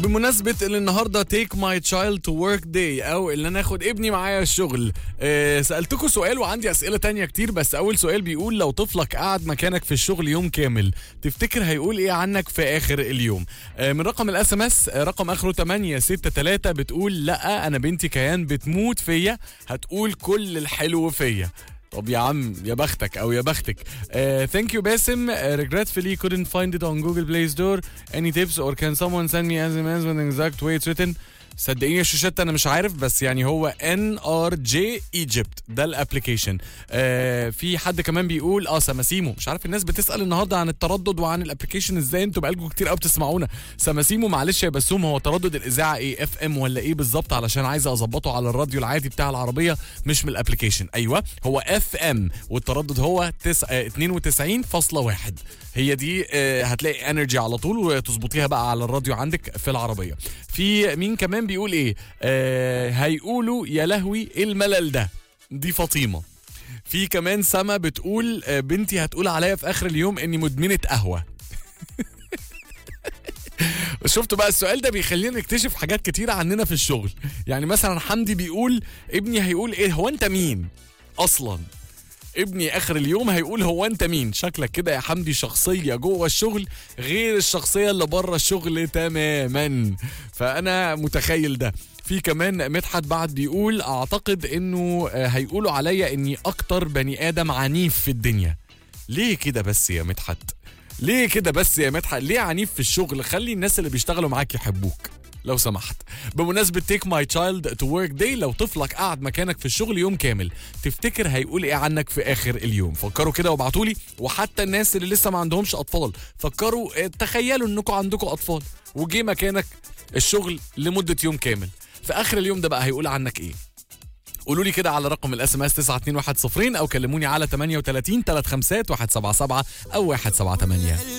بمناسبة اللي النهاردة take my child to work day أو اللي أنا آخد ابني معايا الشغل أه سألتكم سؤال وعندي أسئلة تانية كتير بس أول سؤال بيقول لو طفلك قعد مكانك في الشغل يوم كامل تفتكر هيقول إيه عنك في آخر اليوم أه من رقم الاس ام اس رقم آخره 863 بتقول لا أنا بنتي كيان بتموت فيا هتقول كل الحلو فيا طب يا عم يا بختك او يا بختك ثانك يو باسم uh, regretfully couldn't find it on Google Play Store any tips or can someone send me as a as an exact way it's written صدقيني يا شوشات انا مش عارف بس يعني هو ان ار جي ايجيبت ده الابلكيشن آه في حد كمان بيقول اه سماسيمو مش عارف الناس بتسال النهارده عن التردد وعن الابلكيشن ازاي انتوا بقالكم كتير قوي بتسمعونا سماسيمو معلش يا بسوم هو تردد الاذاعه ايه اف ام ولا ايه بالظبط علشان عايز اظبطه على الراديو العادي بتاع العربيه مش من الابلكيشن ايوه هو اف ام والتردد هو تس... آه 92.1 هي دي آه هتلاقي انرجي على طول وتظبطيها بقى على الراديو عندك في العربيه في مين كمان بيقول ايه آه هيقولوا يا لهوي ايه الملل ده دي فاطمه في كمان سما بتقول آه بنتي هتقول عليا في اخر اليوم اني مدمنه قهوه شفتوا بقى السؤال ده بيخلينا نكتشف حاجات كتيرة عننا في الشغل يعني مثلا حمدي بيقول ابني هيقول ايه هو انت مين اصلا ابني اخر اليوم هيقول هو انت مين شكلك كده يا حمدي شخصيه جوه الشغل غير الشخصيه اللي بره الشغل تماما فانا متخيل ده في كمان مدحت بعد بيقول اعتقد انه هيقولوا عليا اني اكتر بني ادم عنيف في الدنيا ليه كده بس يا مدحت ليه كده بس يا مدحت ليه عنيف في الشغل خلي الناس اللي بيشتغلوا معاك يحبوك لو سمحت بمناسبة تيك ماي تشايلد تو ورك داي لو طفلك قعد مكانك في الشغل يوم كامل تفتكر هيقول ايه عنك في اخر اليوم فكروا كده وابعتوا لي وحتى الناس اللي لسه ما عندهمش اطفال فكروا تخيلوا انكم عندكم اطفال وجي مكانك الشغل لمدة يوم كامل في اخر اليوم ده بقى هيقول عنك ايه قولوا لي كده على رقم الاس ام اس 921 او كلموني على 38 351 177 او 178